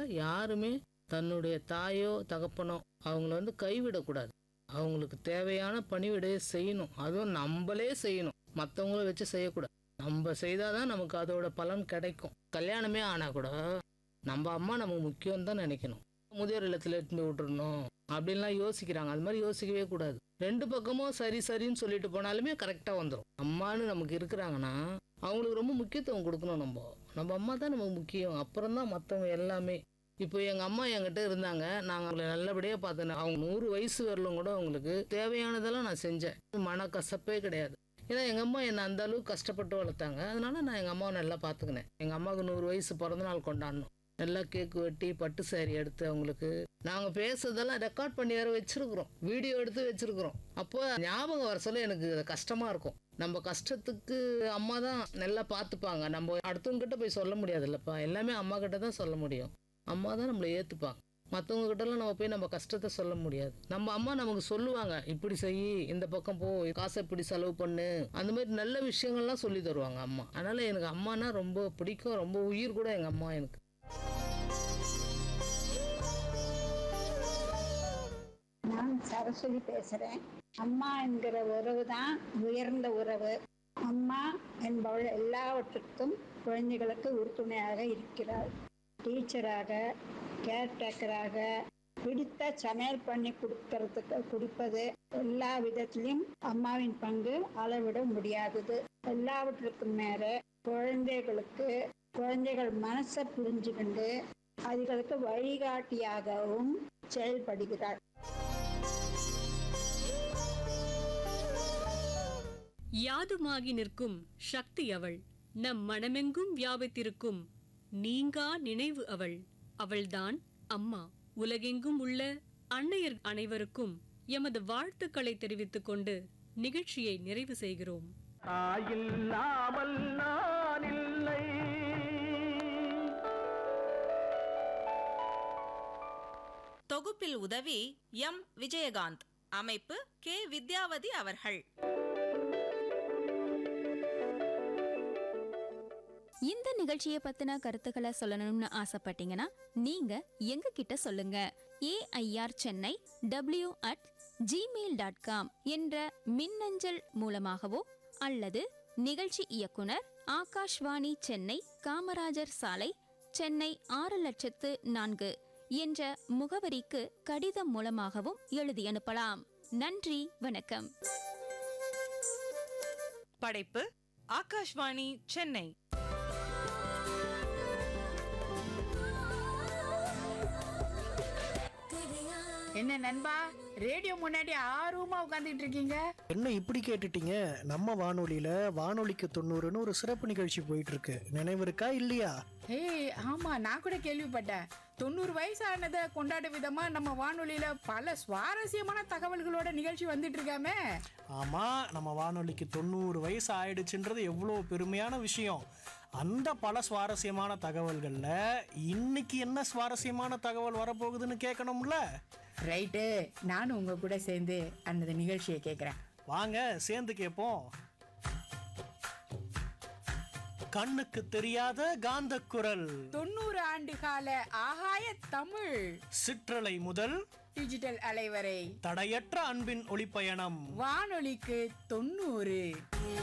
யாருமே தன்னுடைய தாயோ தகப்பனோ அவங்கள வந்து கைவிடக்கூடாது அவங்களுக்கு தேவையான பணிவிடையை செய்யணும் அதுவும் நம்மளே செய்யணும் மற்றவங்கள வச்சு செய்யக்கூடாது நம்ம செய்தாதான் நமக்கு அதோட பலன் கிடைக்கும் கல்யாணமே ஆனா கூட நம்ம அம்மா நமக்கு முக்கியம் தான் நினைக்கணும் முதியோர் இல்லத்துல எடுத்துட்டு விட்டுறணும் அப்படின்லாம் யோசிக்கிறாங்க அது மாதிரி யோசிக்கவே கூடாது ரெண்டு பக்கமும் சரி சரின்னு சொல்லிட்டு போனாலுமே கரெக்டாக வந்துடும் அம்மான்னு நமக்கு இருக்கிறாங்கன்னா அவங்களுக்கு ரொம்ப முக்கியத்துவம் கொடுக்கணும் நம்ம நம்ம அம்மா தான் நமக்கு முக்கியம் அப்புறம் தான் மற்றவங்க எல்லாமே இப்போ எங்கள் அம்மா என்கிட்ட இருந்தாங்க நாங்கள் அவங்களை நல்லபடியாக பார்த்தேன் அவங்க நூறு வயசு வரலும் கூட அவங்களுக்கு தேவையானதெல்லாம் நான் செஞ்சேன் மன கசப்பே கிடையாது ஏன்னா எங்கள் அம்மா என்னை அந்த அளவுக்கு கஷ்டப்பட்டு வளர்த்தாங்க அதனால நான் எங்கள் அம்மாவை நல்லா பார்த்துக்கினேன் எங்கள் அம்மாவுக்கு நூறு வயசு பிறந்த நாள் கொண்டாடணும் நல்லா கேக் வெட்டி பட்டு சாரி எடுத்து அவங்களுக்கு நாங்கள் பேசுறதெல்லாம் ரெக்கார்ட் பண்ணி வேற வச்சிருக்கிறோம் வீடியோ எடுத்து வச்சிருக்கிறோம் அப்போ ஞாபகம் வர சொல்ல எனக்கு கஷ்டமா இருக்கும் நம்ம கஷ்டத்துக்கு அம்மா தான் நல்லா பார்த்துப்பாங்க நம்ம அடுத்தவங்க கிட்ட போய் சொல்ல முடியாதுல்லப்பா எல்லாமே அம்மா கிட்ட தான் சொல்ல முடியும் அம்மா தான் நம்மளை ஏற்றுப்பாங்க மற்றவங்க கிட்டலாம் நம்ம போய் நம்ம கஷ்டத்தை சொல்ல முடியாது நம்ம அம்மா நமக்கு சொல்லுவாங்க இப்படி செய் இந்த பக்கம் போ காசை இப்படி செலவு பண்ணு அந்த மாதிரி நல்ல விஷயங்கள்லாம் சொல்லி தருவாங்க அம்மா அதனால எனக்கு அம்மானா ரொம்ப பிடிக்கும் ரொம்ப உயிர் கூட எங்கள் அம்மா எனக்கு நான் சரஸ்வதி பேசுறேன் அம்மா என்கிற உறவு தான் உயர்ந்த உறவு அம்மா என்பவள் எல்லாவற்றுக்கும் குழந்தைகளுக்கு உறுதுணையாக இருக்கிறாள் டீச்சராக கேர்டேக்கராக பிடித்த சமையல் பண்ணி கொடுக்கறதுக்கு கொடுப்பது எல்லா விதத்திலும் அம்மாவின் பங்கு அளவிட முடியாதது எல்லாவற்றுக்கும் மேல குழந்தைகளுக்கு குழந்தைகள் மனசை புரிஞ்சுக்கிண்டு அதுகளுக்கு வழிகாட்டியாகவும் செயல்படுகிறாள் யாதுமாகி நிற்கும் சக்தி அவள் நம் மனமெங்கும் வியாபித்திருக்கும் நீங்கா நினைவு அவள் அவள்தான் அம்மா உலகெங்கும் உள்ள அன்னையர் அனைவருக்கும் எமது வாழ்த்துக்களை தெரிவித்துக் கொண்டு நிகழ்ச்சியை நிறைவு செய்கிறோம் தாயில்லாமல் நான் இல்லை தொகுப்பில் உதவி எம் விஜயகாந்த் அமைப்பு கே வித்யாவதி அவர்கள் இந்த நிகழ்ச்சியை பத்தின கருத்துக்களை சொல்லணும்னு ஆசைப்பட்டீங்கன்னா நீங்க எங்க கிட்ட சொல்லுங்க AIR Chennai W at Gmail dot com என்ற மின்னஞ்சல் மூலமாகவோ அல்லது நிகழ்ச்சி இயக்குனர் ஆகாஷ்வாணி சென்னை காமராஜர் சாலை சென்னை ஆறு லட்சத்து நான்கு என்ற முகவரிக்கு கடிதம் மூலமாகவும் எழுதி அனுப்பலாம் நன்றி வணக்கம் படைப்பு ஆகாஷ்வாணி சென்னை என்ன நண்பா ரேடியோ முன்னாடி ஆர்வமா உட்கார்ந்துட்டு இருக்கீங்க என்ன இப்படி கேட்டுட்டீங்க நம்ம வானொலியில வானொலிக்கு தொண்ணூறுன்னு ஒரு சிறப்பு நிகழ்ச்சி போயிட்டு இருக்கு நினைவு இருக்கா இல்லையா ஏய் ஆமா நான் கூட கேள்விப்பட்டேன் தொண்ணூறு வயசு ஆனதை கொண்டாட விதமா நம்ம வானொலியில பல சுவாரஸ்யமான தகவல்களோட நிகழ்ச்சி வந்துட்டு இருக்காமே ஆமா நம்ம வானொலிக்கு தொண்ணூறு வயசு ஆயிடுச்சுன்றது எவ்வளோ பெருமையான விஷயம் அந்த பல சுவாரஸ்யமான தகவல்கள்ல இன்னைக்கு என்ன சுவாரஸ்யமான தகவல் வரப்போகுதுன்னு கேட்கணும்ல ரைட்டு நானும் உங்க கூட சேர்ந்து அந்த நிகழ்ச்சியை கேட்குறேன் வாங்க சேர்ந்து கேட்போம் கண்ணுக்கு தெரியாத காந்த குரல் தொண்ணூறு ஆண்டு கால ஆகாய தமிழ் சிற்றலை முதல் டிஜிட்டல் அலைவரை தடையற்ற அன்பின் ஒளிப்பயணம் வானொலிக்கு தொண்ணூறு